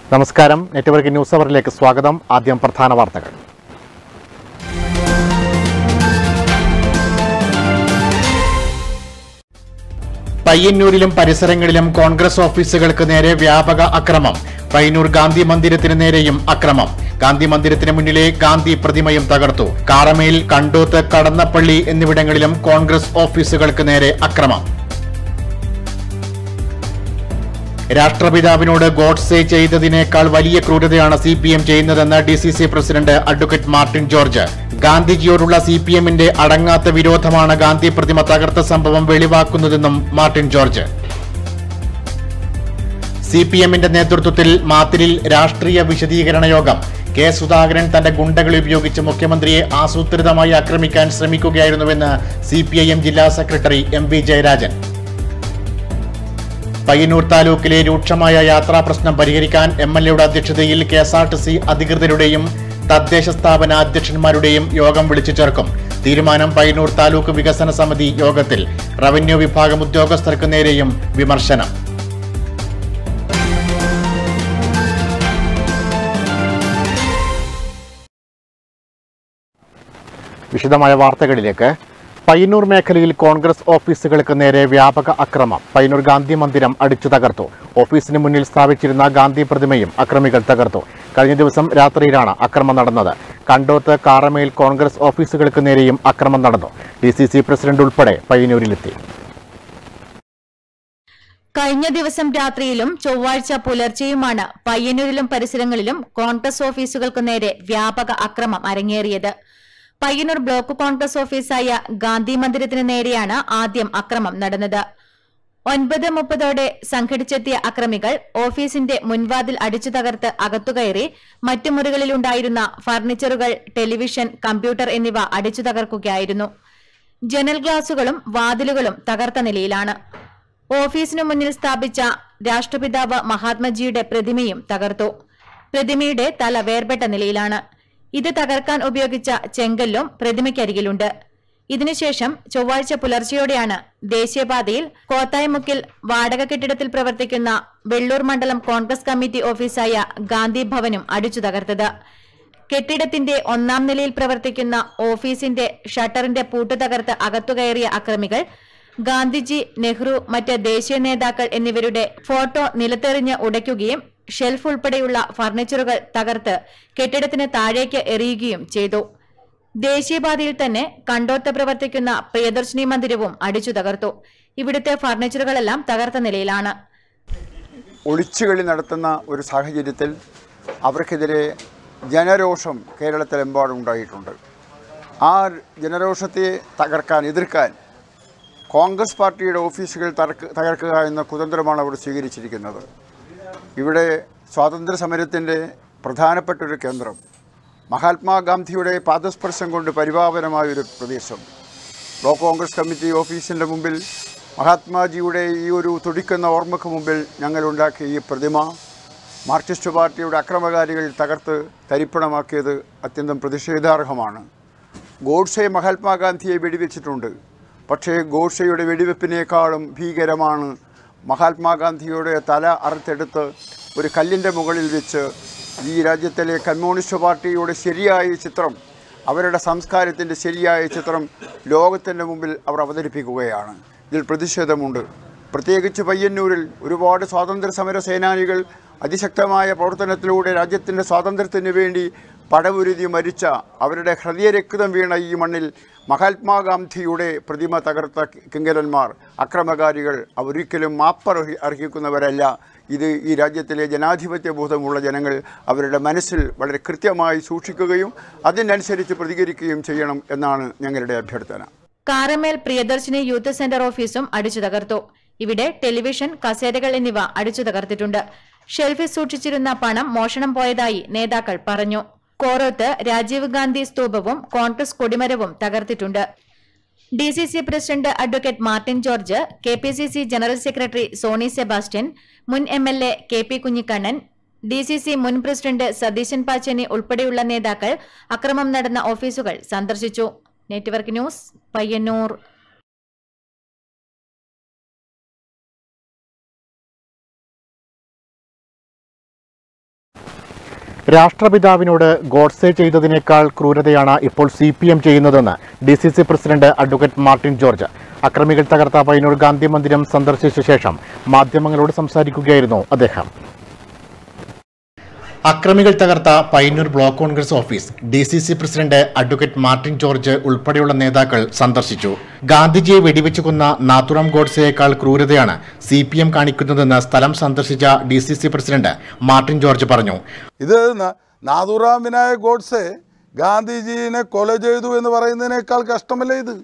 നമസ്കാരം network news അവറിലേക്ക് സ്വാഗതം ആദ്യം പ്രധാന വാർത്തകൾ പയ്യന്നൂരിലും പരിസരങ്ങളിലും കോൺഗ്രസ് ഓഫീസുകൾക്ക് നേരെ വ്യാപക അക്രമം പയ്യന്നൂർ ഗാന്ധി മന്ദിരത്തിന് നേരെയും അക്രമം ഗാന്ധി മന്ദിരത്തിന് മുന്നിലെ ഗാന്ധി പ്രതിമയും തകർത്തു കാറമേൽ കണ്ടോത്ത് കടന്നപ്പള്ളി എന്നിവിടങ്ങളിലും കോൺഗ്രസ് ഓഫീസുകൾക്ക് നേരെ അക്രമം രാഷ്ട്രപിതാവിനോട് ഗോഡ്സെ ചെയ്തതിനേക്കാൾ വലിയ ക്രൂരതയാണ് സി പി എം ചെയ്യുന്നതെന്ന് D C C president advocate Martin George ഗാന്ധിജിയോടുള്ള സി പി എമ്മിന്റെ അടങ്ങാത്ത വിരോധമാണ് ഗാന്ധി പ്രതിമ തകർത്ത സംഭവം വെളിവാക്കുന്നതെന്നും മാർട്ടിൻ ജോർജ് സി പി എമ്മിന്റെ നേതൃത്വത്തിൽ മാത്തിരിൽ രാഷ്ട്രീയ വിശദീകരണ യോഗം കെ സുധാകരൻ തന്റെ ഗുണ്ടകളെ ഉപയോഗിച്ച് മുഖ്യമന്ത്രിയെ ആസൂത്രിതമായി ആക്രമിക്കാൻ ശ്രമിക്കുകയായിരുന്നുവെന്ന് സി പി ഐ എം ജില്ലാ secretary M V Jayarajan Payyanur താലൂക്കിലെ രൂക്ഷമായ യാത്രാ പ്രശ്നം പരിഹരിക്കാൻ എം എൽ എയുടെ അധ്യക്ഷതയിൽ K S R T C അധികൃതരുടെയും തദ്ദേശ സ്ഥാപന അധ്യക്ഷന്മാരുടെയും യോഗം വിളിച്ചു ചേർക്കും തീരുമാനം പയ്യന്നൂർ താലൂക്ക് വികസന സമിതി യോഗത്തിൽ റവന്യൂ വിഭാഗം ഉദ്യോഗസ്ഥർക്ക് നേരെയും വിമർശനം വിശദമായ വാർത്തകളിലേക്ക് പയ്യന്നൂർ മേഖലയിൽ കോൺഗ്രസ് ഓഫീസുകൾക്ക് നേരെ വ്യാപക അക്രമം പയ്യന്നൂർ ഗാന്ധി മന്ദിരം അടിച്ചു തകർത്തു ഓഫീസിന് മുന്നിൽ സ്ഥാപിച്ചിരുന്ന ഗാന്ധി പ്രതിമയും അക്രമികൾ തകർത്തു കഴിഞ്ഞ ദിവസം രാത്രിയിലാണ് അക്രമം നടന്നത് കണ്ടോത്ത് കാറമേൽ കോൺഗ്രസ് ഓഫീസുകൾക്ക് നേരെയും അക്രമം നടന്നു ഡി സി സി പ്രസിഡന്റ് ഉൾപ്പെടെ പയ്യന്നൂരിലെത്തി കഴിഞ്ഞ ദിവസം രാത്രിയിലും ചൊവ്വാഴ്ച പുലർച്ചെയുമാണ് പയ്യന്നൂരിലും പരിസരങ്ങളിലും കോൺഗ്രസ് ഓഫീസുകൾക്ക് നേരെ വ്യാപക അക്രമം അരങ്ങേറിയത് പയ്യന്നൂർ ബ്ലോക്ക് കോൺഗ്രസ് ഓഫീസായ ഗാന്ധി മന്ദിരത്തിന് നേരെയാണ് ആദ്യം അക്രമം നടന്നത് ഒൻപത് മുപ്പതോടെ സംഘടിച്ചെത്തിയ അക്രമികൾ ഓഫീസിന്റെ മുൻവാതിൽ അടിച്ചു തകർത്ത് അകത്തുകയറി മറ്റു മുറികളിലുണ്ടായിരുന്ന ഫർണിച്ചറുകൾ ടെലിവിഷൻ കമ്പ്യൂട്ടർ എന്നിവ അടിച്ചു തകർക്കുകയായിരുന്നു ജനൽ ഗ്ലാസുകളും വാതിലുകളും തകർത്ത നിലയിലാണ് ഓഫീസിനു മുന്നിൽ സ്ഥാപിച്ച രാഷ്ട്രപിതാവ് മഹാത്മജിയുടെ പ്രതിമയും തകർത്തു പ്രതിമയുടെ തല വേർപെട്ട നിലയിലാണ് ഇത് തകർക്കാൻ ഉപയോഗിച്ച ചെങ്കല്ലും പ്രതിമയ്ക്കരികിലുണ്ട് ഇതിനുശേഷം ചൊവ്വാഴ്ച പുലർച്ചെയോടെയാണ് ദേശീയപാതയിൽ കോത്തായിമുക്കിൽ വാടക കെട്ടിടത്തിൽ പ്രവർത്തിക്കുന്ന വെള്ളൂർ മണ്ഡലം കോൺഗ്രസ് കമ്മിറ്റി ഓഫീസായ ഗാന്ധി ഭവനും അടിച്ചു തകർത്തത് കെട്ടിടത്തിന്റെ ഒന്നാം നിലയിൽ പ്രവർത്തിക്കുന്ന ഓഫീസിന്റെ ഷട്ടറിന്റെ പൂട്ട് തകർത്ത് അകത്തുകയറിയ അക്രമികൾ ഗാന്ധിജി നെഹ്റു മറ്റ് ദേശീയ നേതാക്കൾ എന്നിവരുടെ ഫോട്ടോ നിലത്തെറിഞ്ഞ് ഉടയ്ക്കുകയും ഷെൽഫ് ഉൾപ്പെടെയുള്ള ഫർണിച്ചറുകൾ തകർത്ത് കെട്ടിടത്തിന് താഴേക്ക് എറിയുകയും ചെയ്തു ദേശീയപാതയിൽ തന്നെ കണ്ടോത്ത് പ്രവർത്തിക്കുന്ന പ്രിയദർശിനി മന്ദിരവും അടിച്ചു തകർത്തു ഇവിടുത്തെ ഫർണിച്ചറുകളെല്ലാം തകർത്ത നിലയിലാണ് ഒളിച്ചുകളി നടത്തുന്ന ഒരു സാഹചര്യത്തിൽ അവർക്കെതിരെ ജനരോഷം കേരളത്തിലെമ്പാടും ഉണ്ടായിട്ടുണ്ട് ആ ജനരോഷത്തെ തകർക്കാൻ എതിർക്കാൻ കോൺഗ്രസ് പാർട്ടിയുടെ ഓഫീസുകൾ തകർക്ക് തകർക്കുക എന്ന കുതന്ത്രമാണ് അവർ സ്വീകരിച്ചിരിക്കുന്നത് ഇവിടെ സ്വാതന്ത്ര്യ സമരത്തിൻ്റെ പ്രധാനപ്പെട്ടൊരു കേന്ദ്രം മഹാത്മാഗാന്ധിയുടെ പാദസ്പർശം കൊണ്ട് പരിപാവനമായൊരു പ്രദേശം ബ്ലോക്ക് കോൺഗ്രസ് കമ്മിറ്റി ഓഫീസിൻ്റെ മുമ്പിൽ മഹാത്മാജിയുടെ ഈ ഒരു തുടിക്കുന്ന ഓർമ്മയ്ക്ക് മുമ്പിൽ ഞങ്ങളുണ്ടാക്കിയ ഈ പ്രതിമ മാർക്സിസ്റ്റ് പാർട്ടിയുടെ അക്രമകാരികൾ തകർത്ത് തരിപ്പണമാക്കിയത് അത്യന്തം പ്രതിഷേധാർഹമാണ് ഗോഡ്സെ മഹാത്മാഗാന്ധിയെ വെടിവെച്ചിട്ടുണ്ട് പക്ഷേ ഗോഡ്സെയുടെ വെടിവെപ്പിനേക്കാളും ഭീകരമാണ് മഹാത്മാഗാന്ധിയുടെ തല അറുത്തെടുത്ത് ഒരു കല്ലിൻ്റെ മുകളിൽ വെച്ച് ഈ രാജ്യത്തിലെ കമ്മ്യൂണിസ്റ്റ് പാർട്ടിയുടെ ശരിയായ ചിത്രം അവരുടെ സംസ്കാരത്തിൻ്റെ ശരിയായ ചിത്രം ലോകത്തിൻ്റെ മുമ്പിൽ അവർ അവതരിപ്പിക്കുകയാണ് ഇതിൽ പ്രതിഷേധമുണ്ട് പ്രത്യേകിച്ച് പയ്യന്നൂരിൽ ഒരുപാട് സ്വാതന്ത്ര്യ സമര സേനാനികൾ അതിശക്തമായ പ്രവർത്തനത്തിലൂടെ രാജ്യത്തിൻ്റെ സ്വാതന്ത്ര്യത്തിന് വേണ്ടി പടവുരുതി മരിച്ച അവരുടെ ഹൃദയരക്തം വീണ ഈ മണ്ണിൽ മഹാത്മാഗാന്ധിയുടെ പ്രതിമ തകർത്ത കിങ്കരന്മാർ അക്രമകാരികൾ അവരൊരിക്കലും മാപ്പർഹി അർഹിക്കുന്നവരല്ല ഇത് ഈ രാജ്യത്തിലെ ജനാധിപത്യ ബോധമുള്ള ജനങ്ങൾ അവരുടെ മനസ്സിൽ വളരെ കൃത്യമായി സൂക്ഷിക്കുകയും അതിനനുസരിച്ച് പ്രതികരിക്കുകയും ചെയ്യണം എന്നാണ് ഞങ്ങളുടെ അഭ്യർത്ഥന കാറമേൽ പ്രിയദർശിനി യൂത്ത് സെന്റർ ഓഫീസും അടിച്ചു തകർത്തു ഇവിടെ ടെലിവിഷൻ കസേരകൾ എന്നിവ അടിച്ചു തകർത്തിട്ടുണ്ട് ഷെൽഫിൽ സൂക്ഷിച്ചിരുന്ന പണം മോഷണം പോയതായി നേതാക്കൾ പറഞ്ഞു കോറോത്ത് രാജീവ് ഗാന്ധി സ്തൂപവും കോൺഗ്രസ് കൊടിമരവും തകർത്തിട്ടുണ്ട് D C C president advocate Martin George K P C C general secretary Sony Sebastian മുൻ M L A K P Kunhikannan D C C മുൻ പ്രസിഡന്റ് സതീശൻ പാച്ചേനി ഉൾപ്പെടെയുള്ള നേതാക്കൾ അക്രമം നടന്ന ഓഫീസുകൾ സന്ദർശിച്ചു നെറ്റ്വർക്ക് ന്യൂസ് പയ്യന്നൂർ രാഷ്ട്രപിതാവിനോട് ഗോഡ്സെ ചെയ്തതിനേക്കാൾ ക്രൂരതയാണ് ഇപ്പോൾ സി പി എം ചെയ്യുന്നതെന്ന് D C C president advocate Martin George അക്രമികൾ തകർത്ത പയ്യന്നൂർ ഗാന്ധി മന്ദിരം സന്ദർശിച്ച ശേഷം മാധ്യമങ്ങളോട് സംസാരിക്കുകയായിരുന്നു അദ്ദേഹം അക്രമികൾ തകർത്ത Payyannur block Congress office D C C president advocate Martin George ഉൾപ്പെടെയുള്ള നേതാക്കൾ സന്ദർശിച്ചു ഗാന്ധിജിയെ വെടിവെച്ചു കൊന്ന നാത്തുറാം ഗോഡ്സെയേക്കാൾ ക്രൂരതയാണ് സി പി എം കാണിക്കുന്നതെന്ന് സ്ഥലം സന്ദർശിച്ച D C C president Martin George പറഞ്ഞു ഇത് ന- നാഥുറാം വിനായക് ഗോഡ്സെ ഗാന്ധിജീനെ കൊല ചെയ്തു എന്ന് പറയുന്നതിനേക്കാൾ കഷ്ടമല്ലേ ഇത്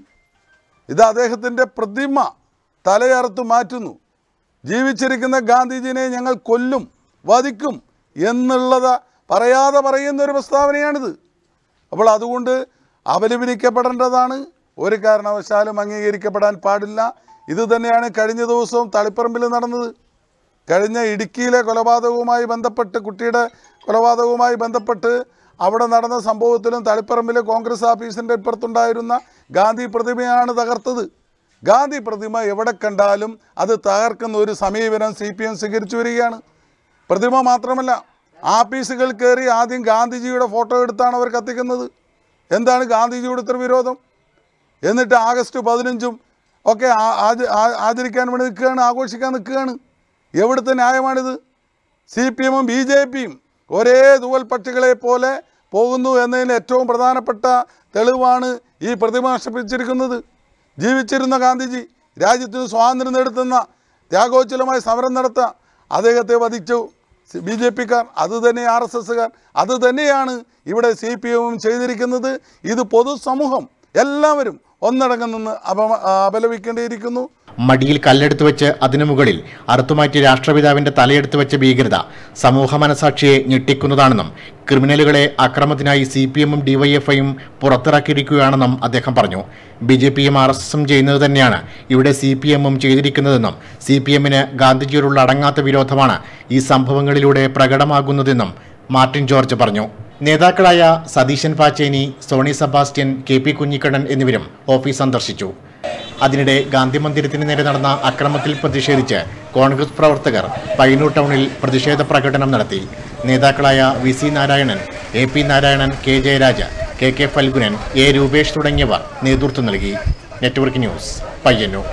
ഇത് അദ്ദേഹത്തിൻ്റെ പ്രതിമ തലയറുത്ത് മാറ്റുന്നു ജീവിച്ചിരിക്കുന്ന ഗാന്ധിജിനെ ഞങ്ങൾ കൊല്ലും വധിക്കും എന്നുള്ളത് പറയാതെ പറയുന്ന ഒരു പ്രസ്താവനയാണിത് അപ്പോൾ അതുകൊണ്ട് അപലപിക്കപ്പെടേണ്ടതാണ് ഒരു കാരണവശാലും അംഗീകരിക്കപ്പെടാൻ പാടില്ല ഇത് തന്നെയാണ് കഴിഞ്ഞ ദിവസവും തളിപ്പറമ്പിൽ നടന്നത് കഴിഞ്ഞ ഇടുക്കിയിലെ കൊലപാതകവുമായി ബന്ധപ്പെട്ട് കുട്ടിയുടെ കൊലപാതകവുമായി ബന്ധപ്പെട്ട് അവിടെ നടന്ന സംഭവത്തിലും തളിപ്പറമ്പിലെ കോൺഗ്രസ് ഓഫീസിൻ്റെ ഇപ്പുറത്തുണ്ടായിരുന്ന ഗാന്ധി പ്രതിമയാണ് തകർത്തത് ഗാന്ധി പ്രതിമ എവിടെ കണ്ടാലും അത് തകർക്കുന്ന ഒരു സമീപനം സി പി എം സ്വീകരിച്ചു വരികയാണ് പ്രതിമ മാത്രമല്ല ആഫീസുകൾ കയറി ആദ്യം ഗാന്ധിജിയുടെ ഫോട്ടോ എടുത്താണ് അവർ കത്തിക്കുന്നത് എന്താണ് ഗാന്ധിജിയുടെ ഇത്ര വിരോധം എന്നിട്ട് ആഗസ്റ്റ് പതിനഞ്ചും ഒക്കെ ആ- ആച- ആ- ആചരിക്കാൻ വേണ്ടി നിൽക്കുകയാണ് ആഘോഷിക്കാൻ നിൽക്കുകയാണ് എവിടുത്തെ ന്യായമാണിത് സി പി എമ്മും ബി ജെ പിയും ഒരേ തൂവൽ പക്ഷികളെ പോലെ പോകുന്നു എന്നതിന് ഏറ്റവും പ്രധാനപ്പെട്ട തെളിവാണ് ഈ പ്രതിമ നഷ്ടപ്പിച്ചിരിക്കുന്നത് ജീവിച്ചിരുന്ന ഗാന്ധിജി രാജ്യത്തിന് സ്വാതന്ത്ര്യം നേടുത്തുന്ന ത്യാഗോജ്വലമായ സമരം നടത്തുക അദ്ദേഹത്തെ വധിച്ചു ബി ജെ പിക്കാർ അത് തന്നെ ആർ എസ് എസ്സുകാർ അത് തന്നെയാണ് ഇവിടെ സി പി എമ്മും ചെയ്തിരിക്കുന്നത് ഇത് പൊതുസമൂഹം എല്ലാവരും ഒന്നടങ്കം നിന്ന് അപമ അപലപിക്കേണ്ടിയിരിക്കുന്നു മടിയിൽ കല്ലെടുത്തു വെച്ച് അതിനു മുകളിൽ അറുത്തുമാറ്റി രാഷ്ട്രപിതാവിന്റെ തലയെടുത്തു വെച്ച ഭീകരത സമൂഹ മനസാക്ഷിയെ ഞെട്ടിക്കുന്നതാണെന്നും ക്രിമിനലുകളെ അക്രമത്തിനായി സി പി എമ്മും ഡിവൈഎഫ്ഐയും പുറത്തിറക്കിയിരിക്കുകയാണെന്നും അദ്ദേഹം പറഞ്ഞു ബി ജെ പിയും ആർ എസ് എസും ചെയ്യുന്നത് തന്നെയാണ് ഇവിടെ സി പി എമ്മും ചെയ്തിരിക്കുന്നതെന്നും സി പി എമ്മിന് ഗാന്ധിജിയോടുള്ള അടങ്ങാത്ത വിരോധമാണ് ഈ സംഭവങ്ങളിലൂടെ പ്രകടമാകുന്നതെന്നും മാർട്ടിൻ ജോർജ് പറഞ്ഞു നേതാക്കളായ സതീശൻ പാച്ചേനി സോണി സെബാസ്റ്റ്യൻ കെ പി കുഞ്ഞിക്കണ്ണൻ എന്നിവരും ഓഫീസ് സന്ദർശിച്ചു അതിനിടെ ഗാന്ധി മന്ദിരത്തിന് നേരെ നടന്ന അക്രമത്തിൽ പ്രതിഷേധിച്ച് കോൺഗ്രസ് പ്രവർത്തകർ പയ്യന്നൂർ ടൗണിൽ പ്രതിഷേധ പ്രകടനം നടത്തി നേതാക്കളായ V C Narayanan A P Narayanan K Jayaraj K K Phalgunan A Rupesh തുടങ്ങിയവർ നേതൃത്വം നൽകി network news Payyannur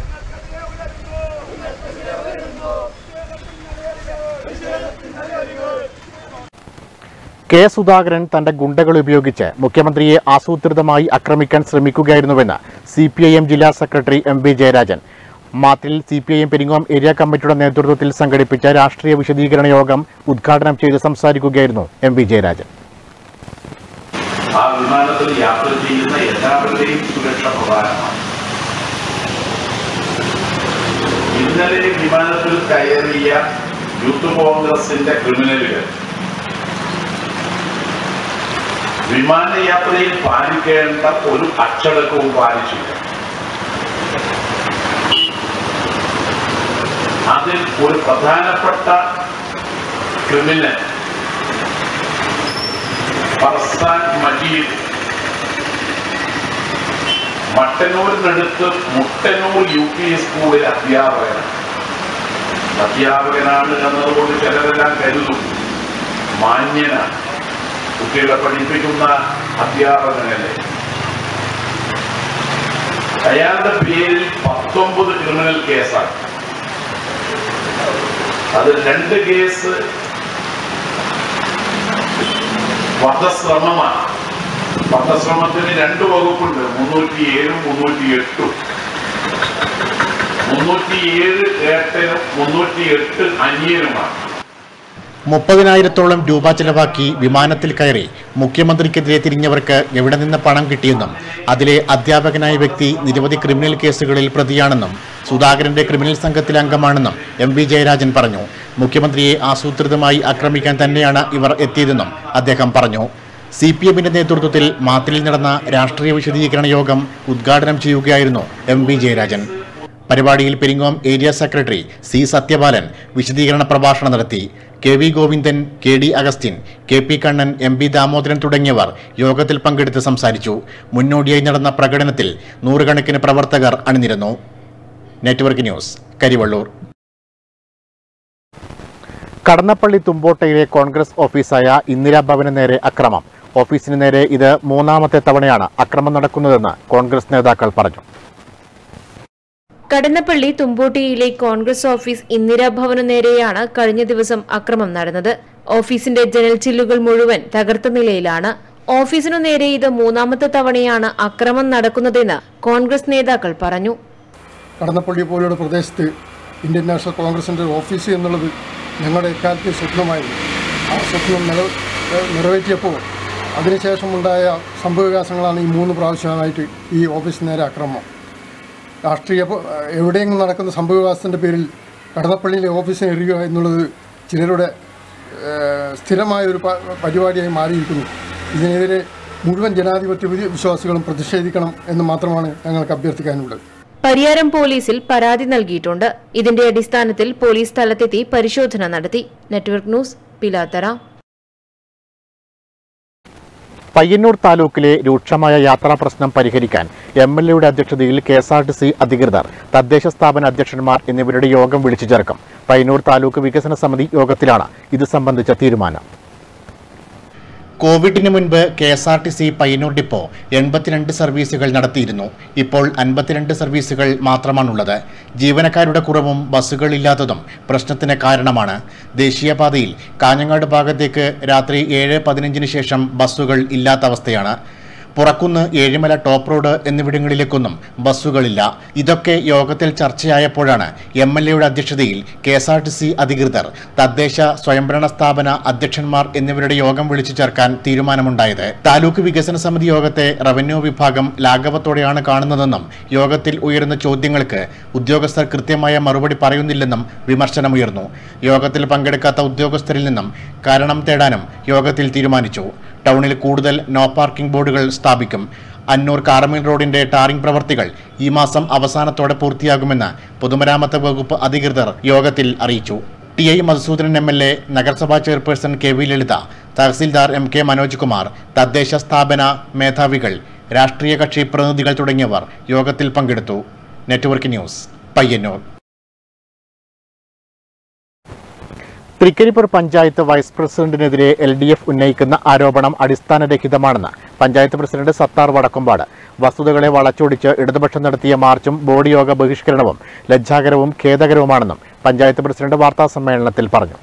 K Sudhakaran തന്റെ ഗുണ്ടകൾ ഉപയോഗിച്ച് മുഖ്യമന്ത്രിയെ ആസൂത്രിതമായി ആക്രമിക്കാൻ ശ്രമിക്കുകയായിരുന്നുവെന്ന് സി പി ഐ എം ജില്ലാ secretary M V Jayarajan Mathil C P I M Peringome area കമ്മിറ്റിയുടെ നേതൃത്വത്തിൽ സംഘടിപ്പിച്ച രാഷ്ട്രീയ വിശദീകരണ യോഗം ഉദ്ഘാടനം ചെയ്ത് സംസാരിക്കുകയായിരുന്നു എം വി ജയരാജൻ ആ വിമാനത്തിൽ യാത്ര ചെയ്യുന്ന എല്ലാവരുടെയും സുരക്ഷ പ്രധാനമാണ് ഇന്നലെ വിമാനത്തിൽ കയറിയ യൂത്ത് കോൺഗ്രസിന്റെ ക്രിമിനലുകൾ വിമാനയാത്രയിൽ പാലിക്കേണ്ട ഒരു അച്ചടക്കവും പാലിച്ചില്ല അതിൽ ഒരു പ്രധാനപ്പെട്ട ക്രിമിനൽ ഫർസാൻ മജീദ് മട്ടന്നൂരിനടുത്ത് മുട്ടന്നൂർ യു പി സ്കൂളിൽ അധ്യാപകനാണ് അധ്യാപകനാണ് എന്നതുകൊണ്ട് ചിലരെല്ലാം കരുതും മാന്യനാണ് കുട്ടികളെ പഠിപ്പിക്കുന്ന അധ്യാപകനല്ലേ അയാളുടെ പേരിൽ പത്തൊമ്പത് ക്രിമിനൽ കേസാണ് അത് രണ്ട് കേസ് വധശ്രമമാണ് വധശ്രമത്തിന് രണ്ട് വകുപ്പുണ്ട് മുന്നൂറ്റി ഏഴും മുന്നൂറ്റി എട്ടും മുന്നൂറ്റി ഏഴ് ഏട്ടനും മുന്നൂറ്റി എട്ട് അന്യനുമാണ് മുപ്പതിനായിരത്തോളം രൂപ ചെലവാക്കി വിമാനത്തിൽ കയറി മുഖ്യമന്ത്രിക്കെതിരെ തിരിഞ്ഞവർക്ക് എവിടെ നിന്ന് പണം കിട്ടിയെന്നും അതിലെ അധ്യാപകനായ വ്യക്തി നിരവധി ക്രിമിനൽ കേസുകളിൽ പ്രതിയാണെന്നും സുധാകരന്റെ ക്രിമിനൽ സംഘത്തിലെ അംഗമാണെന്നും എം വി ജയരാജൻ പറഞ്ഞു മുഖ്യമന്ത്രിയെ ആസൂത്രിതമായി ആക്രമിക്കാൻ തന്നെയാണ് ഇവർ എത്തിയതെന്നും അദ്ദേഹം പറഞ്ഞു സി പി എമ്മിന്റെ നേതൃത്വത്തിൽ മാത്തിലിൽ നടന്ന രാഷ്ട്രീയ വിശദീകരണ യോഗം ഉദ്ഘാടനം ചെയ്യുകയായിരുന്നു എം വി ജയരാജൻ പരിപാടിയിൽ Peringome area secretary C Sathyapalan വിശദീകരണ പ്രഭാഷണം നടത്തി K V Govindan K D Augustine K P Kannan M P Damodaran തുടങ്ങിയവർ യോഗത്തിൽ പങ്കെടുത്ത് സംസാരിച്ചു മുന്നോടിയായി നടന്ന പ്രകടനത്തിൽ നൂറുകണക്കിന് പ്രവർത്തകർ അണിനിരന്നു നെറ്റ്വർക്ക് ന്യൂസ് കരിവള്ളൂർ കടന്നപ്പള്ളി തുമ്പോട്ടയിലെ കോൺഗ്രസ് ഓഫീസായ ഇന്ദിരാഭവന് നേരെ അക്രമം ഓഫീസിന് നേരെ ഇത് മൂന്നാമത്തെ തവണയാണ് അക്രമം നടക്കുന്നതെന്ന് കോൺഗ്രസ് നേതാക്കൾ പറഞ്ഞു കടന്നപ്പള്ളി തുമ്പോട്ടിയിലെ കോൺഗ്രസ് ഓഫീസ് ഇന്ദിരാഭവനു നേരെയാണ് കഴിഞ്ഞ ദിവസം അക്രമം നടന്നത് ഓഫീസിന്റെ ജനൽ ചില്ലുകൾ മുഴുവൻ തകർത്ത നിലയിലാണ് ഓഫീസിനു നേരെ ഇത് മൂന്നാമത്തെ തവണയാണ് അക്രമം നടക്കുന്നതെന്ന് കോൺഗ്രസ് നേതാക്കൾ പറഞ്ഞു കടന്നപ്പള്ളി പോലെയുള്ള പ്രദേശത്ത് ഇന്ത്യൻ നാഷണൽ കോൺഗ്രസിൻ്റെ ഓഫീസ് എന്നുള്ളത് ഞങ്ങളുടെ എക്കാലത്തെ സ്വപ്നമായിരുന്നു ആ സ്വപ്നം നിറ നിറവേറ്റിയപ്പോൾ അതിനുശേഷമുണ്ടായ സംഭവവികാസങ്ങളാണ് ഈ മൂന്ന് പ്രാവശ്യമായിട്ട് ഈ ഓഫീസിന് നേരെ അക്രമം രാഷ്ട്രീയ പ- എവിടെയെങ്കിലും നടക്കുന്ന സംഭവവികാസത്തിൻ്റെ പേരിൽ കടന്നപ്പള്ളിയിലെ ഓഫീസിനെ എറിയുക എന്നുള്ളത് ചിലരുടെ ഏഹ്, സ്ഥിരമായ ഒരു പ- പരിപാടിയായി മാറിയിരിക്കുന്നു ഇതിനെതിരെ മുഴുവൻ ജനാധിപത്യ വി- വിശ്വാസികളും പ്രതിഷേധിക്കണം എന്ന് മാത്രമാണ് ഞങ്ങൾക്ക് അഭ്യർത്ഥിക്കാനുള്ളത് പരിയാരം പോലീസിൽ പരാതി നൽകിയിട്ടുണ്ട് ഇതിന്റെ അടിസ്ഥാനത്തിൽ പോലീസ് സ്ഥലത്തെത്തി പരിശോധന നടത്തി നെറ്റ്വർക്ക് ന്യൂസ് പിലാത്തറ പയ്യന്നൂർ താലൂക്കിലെ രൂക്ഷമായ യാത്രാ പ്രശ്നം പരിഹരിക്കാൻ എം എൽ എയുടെ അധ്യക്ഷതയിൽ K S R T C അധികൃതർ തദ്ദേശ സ്ഥാപന അധ്യക്ഷന്മാർ എന്നിവരുടെ യോഗം വിളിച്ചു ചേർക്കും പയ്യന്നൂർ താലൂക്ക് വികസന സമിതി യോഗത്തിലാണ് ഇത് സംബന്ധിച്ച തീരുമാനം കോവിഡിന് മുൻപ് K S R T C Payyannur depot എൺപത്തിരണ്ട് സർവീസുകൾ നടത്തിയിരുന്നു ഇപ്പോൾ അൻപത്തിരണ്ട് സർവീസുകൾ മാത്രമാണുള്ളത് ജീവനക്കാരുടെ കുറവും ബസ്സുകളില്ലാത്തതും പ്രശ്നത്തിന് കാരണമാണ് ദേശീയപാതയിൽ കാഞ്ഞങ്ങാട് ഭാഗത്തേക്ക് രാത്രി ഏഴ് പതിനഞ്ചിന് ശേഷം ബസ്സുകൾ ഇല്ലാത്ത അവസ്ഥയാണ് പുറക്കുന്ന് ഏഴിമല ടോപ്പ് റോഡ് എന്നിവിടങ്ങളിലേക്കൊന്നും ബസ്സുകളില്ല ഇതൊക്കെ യോഗത്തിൽ ചർച്ചയായപ്പോഴാണ് എം എൽ എയുടെ അധ്യക്ഷതയിൽ K S R T C അധികൃതർ തദ്ദേശ സ്വയംഭരണ സ്ഥാപന അധ്യക്ഷന്മാർ എന്നിവരുടെ യോഗം വിളിച്ചു ചേർക്കാൻ തീരുമാനമുണ്ടായത് താലൂക്ക് വികസന സമിതി യോഗത്തെ റവന്യൂ വിഭാഗം ലാഘവത്തോടെയാണ് കാണുന്നതെന്നും യോഗത്തിൽ ഉയരുന്ന ചോദ്യങ്ങൾക്ക് ഉദ്യോഗസ്ഥർ കൃത്യമായ മറുപടി പറയുന്നില്ലെന്നും വിമർശനമുയർന്നു യോഗത്തിൽ പങ്കെടുക്കാത്ത ഉദ്യോഗസ്ഥരിൽ നിന്നും കാരണം തേടാനും യോഗത്തിൽ തീരുമാനിച്ചു ടൗണിൽ കൂടുതൽ നോ പാർക്കിംഗ് ബോർഡുകൾ സ്ഥാപിക്കും അന്നൂർ കാർമൽ റോഡിന്റെ ടാറിംഗ് പ്രവർത്തികൾ ഈ മാസം അവസാനത്തോടെ പൂർത്തിയാകുമെന്ന് പൊതുമരാമത്ത് വകുപ്പ് അധികൃതർ യോഗത്തിൽ അറിയിച്ചു T I Madhusoodanan M L A നഗരസഭാ chairperson K V Lalitha tahsildar M K Manoj Kumar തദ്ദേശ സ്ഥാപന മേധാവികൾ രാഷ്ട്രീയ കക്ഷി പ്രതിനിധികൾ തുടങ്ങിയവർ യോഗത്തിൽ പങ്കെടുത്തു network news Payyannur Trikaripur panchayat vice പ്രസിഡന്റിനെതിരെ എൽ ഡി എഫ് ഉന്നയിക്കുന്ന ആരോപണം അടിസ്ഥാനരഹിതമാണെന്ന് പഞ്ചായത്ത് പ്രസിഡന്റ് സത്താർ വടക്കുംപാട് വസ്തുതകളെ വളച്ചൊടിച്ച് ഇടതുപക്ഷം നടത്തിയ മാർച്ചും ബോർഡ് യോഗ ബഹിഷ്കരണവും ലജ്ജാകരവും ഖേദകരവുമാണെന്നും പഞ്ചായത്ത് പ്രസിഡന്റ് വാർത്താ സമ്മേളനത്തിൽ പറഞ്ഞു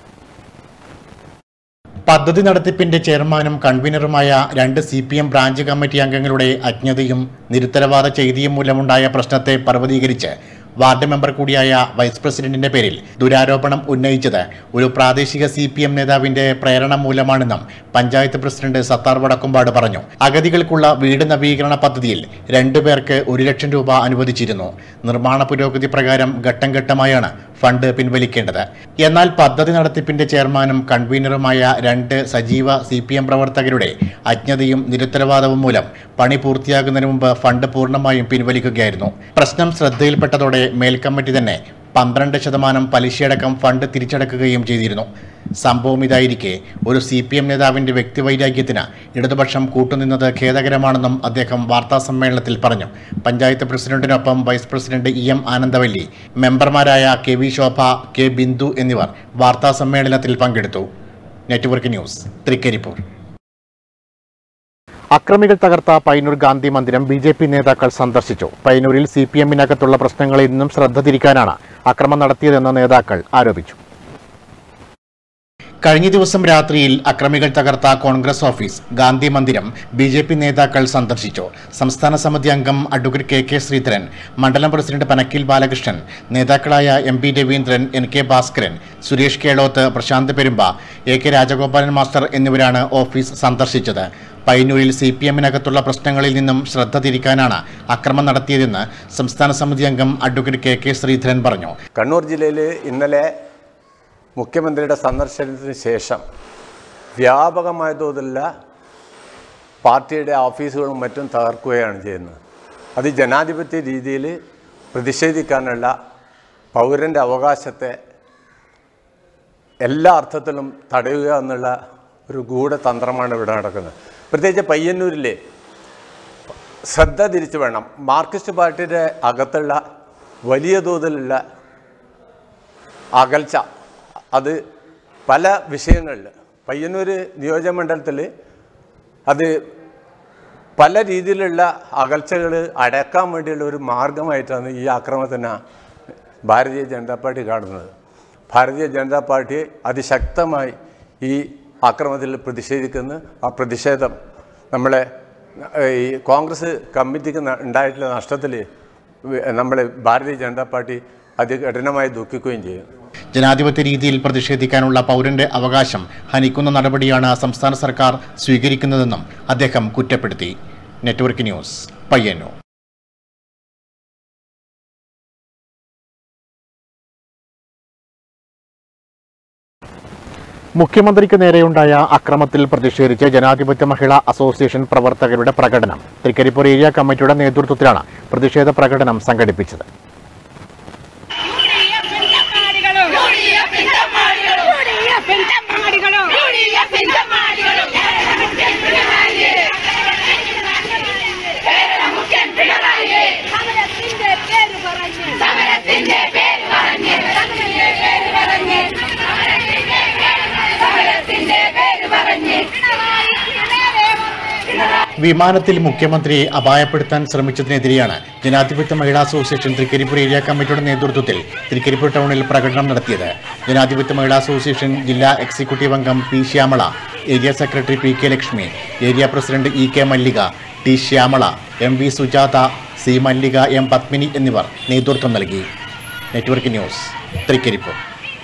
പദ്ധതി നടത്തിപ്പിന്റെ ചെയർമാനും കൺവീനറുമായ രണ്ട് C P M branch committee അംഗങ്ങളുടെ അജ്ഞതയും നിരുത്തരവാദ ചെയ്തിയും മൂലമുണ്ടായ പ്രശ്നത്തെ പർവ്വതീകരിച്ച് വാർഡ് മെമ്പർ കൂടിയായ വൈസ് പ്രസിഡന്റിന്റെ പേരിൽ ദുരാരോപണം ഉന്നയിച്ചത് ഒരു പ്രാദേശിക സി പി എം നേതാവിന്റെ പ്രേരണ മൂലമാണെന്നും പഞ്ചായത്ത് പ്രസിഡന്റ് സത്താർ വടക്കുംപാട് പറഞ്ഞു അഗതികൾക്കുള്ള വീട് നവീകരണ പദ്ധതിയിൽ രണ്ടുപേർക്ക് ഒരു ലക്ഷം രൂപ അനുവദിച്ചിരുന്നു നിർമ്മാണ പുരോഗതി പ്രകാരം ഘട്ടം ഘട്ടമായാണ് ഫണ്ട് പിൻവലിക്കേണ്ടത് എന്നാൽ പദ്ധതി നടത്തിപ്പിന്റെ ചെയർമാനും കൺവീനറുമായ രണ്ട് സജീവ സി പി എം പ്രവർത്തകരുടെ അജ്ഞതയും നിരുത്തരവാദവും മൂലം പണി പൂർത്തിയാകുന്നതിന് മുമ്പ് ഫണ്ട് പൂർണ്ണമായും പിൻവലിക്കുകയായിരുന്നു പ്രശ്നം ശ്രദ്ധയിൽപ്പെട്ടതോടെ മേൽക്കമ്മിറ്റി തന്നെ പന്ത്രണ്ട് ശതമാനം പലിശയടക്കം ഫണ്ട് തിരിച്ചടക്കുകയും ചെയ്തിരുന്നു സംഭവം ഇതായിരിക്കെ ഒരു സി പി എം നേതാവിന്റെ വ്യക്തിവൈരാഗ്യത്തിന് ഇടതുപക്ഷം കൂട്ടുനിന്നത് ഖേദകരമാണെന്നും അദ്ദേഹം വാർത്താ സമ്മേളനത്തിൽ പറഞ്ഞു പഞ്ചായത്ത് പ്രസിഡന്റിനൊപ്പം vice president E M Anandavalli മെമ്പർമാരായ K V Shobha K Bindu എന്നിവർ വാർത്താ സമ്മേളനത്തിൽ പങ്കെടുത്തു നെറ്റ്വർക്ക് ന്യൂസ് തൃക്കരിപ്പൂർ അക്രമികൾ തകർത്ത പയ്യന്നൂർ ഗാന്ധി മന്ദിരം ബി ജെ പി നേതാക്കൾ സന്ദർശിച്ചു പയ്യന്നൂരിൽ സി പി എമ്മിനകത്തുള്ള പ്രശ്നങ്ങളിൽ നിന്നും ശ്രദ്ധ തിരിക്കാനാണ് അക്രമം നടത്തിയതെന്ന് നേതാക്കൾ ആരോപിച്ചു കഴിഞ്ഞ ദിവസം രാത്രിയിൽ അക്രമികൾ തകർത്ത കോൺഗ്രസ് ഓഫീസ് ഗാന്ധി മന്ദിരം ബി ജെ പി നേതാക്കൾ സന്ദർശിച്ചു സംസ്ഥാന സമിതി അംഗം അഡ്വക്കേറ്റ് കെ കെ ശ്രീധരൻ മണ്ഡലം പ്രസിഡന്റ് പനക്കിൽ ബാലകൃഷ്ണൻ നേതാക്കളായ M P Raveendran N K Bhaskaran Suresh Keloth Prashanth Perumba A K Rajagopalan master എന്നിവരാണ് ഓഫീസ് സന്ദർശിച്ചത് പയ്യന്നൂരിൽ സി പി എമ്മിനകത്തുള്ള പ്രശ്നങ്ങളിൽ നിന്നും ശ്രദ്ധ തിരിക്കാനാണ് അക്രമം നടത്തിയതെന്ന് സംസ്ഥാന സമിതി അംഗം അഡ്വക്കേറ്റ് കെ കെ ശ്രീധരൻ പറഞ്ഞു കണ്ണൂർ ജില്ലയിൽ ഇന്നലെ മുഖ്യമന്ത്രിയുടെ സന്ദർശനത്തിന് ശേഷം വ്യാപകമായ തോതിലുള്ള പാർട്ടിയുടെ ഓഫീസുകളും മറ്റും തകർക്കുകയാണ് ചെയ്യുന്നത് അത് ജനാധിപത്യ രീതിയിൽ പ്രതിഷേധിക്കാനുള്ള പൗരൻ്റെ അവകാശത്തെ എല്ലാ അർത്ഥത്തിലും തടയുക എന്നുള്ള ഒരു ഗൂഢതന്ത്രമാണ് ഇവിടെ നടക്കുന്നത് പ്രത്യേകിച്ച് പയ്യന്നൂരിലെ ശ്രദ്ധ തിരിച്ചു വേണം മാർക്സിസ്റ്റ് പാർട്ടിയുടെ അകത്തുള്ള വലിയ തോതിലുള്ള അകൽച്ച അത് പല വിഷയങ്ങളിൽ പയ്യന്നൂർ നിയോജകമണ്ഡലത്തിൽ അത് പല രീതിയിലുള്ള അകൽച്ചകൾ അടക്കാൻ വേണ്ടിയുള്ള ഒരു മാർഗമായിട്ടാണ് ഈ ആക്രമണത്തിന് ഭാരതീയ ജനതാ പാർട്ടി കാണുന്നത് ഭാരതീയ ജനതാ പാർട്ടി അതിശക്തമായി ഈ ആക്രമണത്തിൽ പ്രതിഷേധിക്കുന്നു ആ പ്രതിഷേധം നമ്മളെ ഏഹ്, ഈ കോൺഗ്രസ് കമ്മിറ്റിക്ക് ന- ഉണ്ടായിട്ടുള്ള നഷ്ടത്തിൽ നമ്മളെ ഭാരതീയ ജനതാ പാർട്ടി അതികഠിനമായി ദുഃഖിക്കുകയും ചെയ്യും ജനാധിപത്യ രീതിയിൽ പ്രതിഷേധിക്കാനുള്ള പൗരന്റെ അവകാശം ഹനിക്കുന്ന നടപടിയാണ് സംസ്ഥാന സർക്കാർ സ്വീകരിക്കുന്നതെന്നും അദ്ദേഹം കുറ്റപ്പെടുത്തി നെറ്റ്വർക്ക് ന്യൂസ് പയ്യന്നൂർ മുഖ്യമന്ത്രിക്ക് നേരെയുണ്ടായ അക്രമത്തിൽ പ്രതിഷേധിച്ച് ജനാധിപത്യ മഹിളാ അസോസിയേഷൻ പ്രവർത്തകരുടെ പ്രകടനം തൃക്കരിപ്പൂർ ഏരിയ കമ്മിറ്റിയുടെ നേതൃത്വത്തിലാണ് പ്രതിഷേധ പ്രകടനം സംഘടിപ്പിച്ചത് സമരത്തിന്റെ പേര് പറഞ്ഞ് സമരത്തിന്റെ പേര് പറഞ്ഞ് സമരത്തിന്റെ പേര് പറഞ്ഞ് സമരത്തിന്റെ പേര് പറഞ്ഞ് വിമാനത്തിൽ മുഖ്യമന്ത്രിയെ അപായപ്പെടുത്താൻ ശ്രമിച്ചതിനെതിരെയാണ് ജനാധിപത്യ മഹിളാ അസോസിയേഷൻ തൃക്കരിപ്പൂർ ഏരിയ കമ്മിറ്റിയുടെ നേതൃത്വത്തിൽ തൃക്കരിപ്പൂർ ടൗണിൽ പ്രകടനം നടത്തിയത് ജനാധിപത്യ മഹിളാ അസോസിയേഷൻ ജില്ലാ എക്സിക്യൂട്ടീവ് അംഗം P Shyamala area secretary P K Lakshmi area president E K Mallika T Shyamala M V Sujatha C Mallika M Padmini എന്നിവർ നേതൃത്വം നൽകി നെറ്റ്വർക്ക് ന്യൂസ് തൃക്കരിപ്പൂർ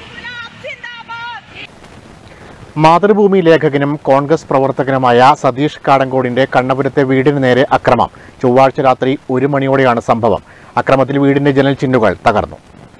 മാതൃഭൂമി ലേഖകനും കോൺഗ്രസ് പ്രവർത്തകനുമായ സതീഷ് കാടങ്കോടിന്റെ കണ്ണപുരത്തെ വീടിന് നേരെ അക്രമം ചൊവ്വാഴ്ച രാത്രി ഒരു മണിയോടെയാണ് സംഭവം അക്രമത്തിൽ വീടിന്റെ ജനൽ ചിന്നുകൾ തകർന്നു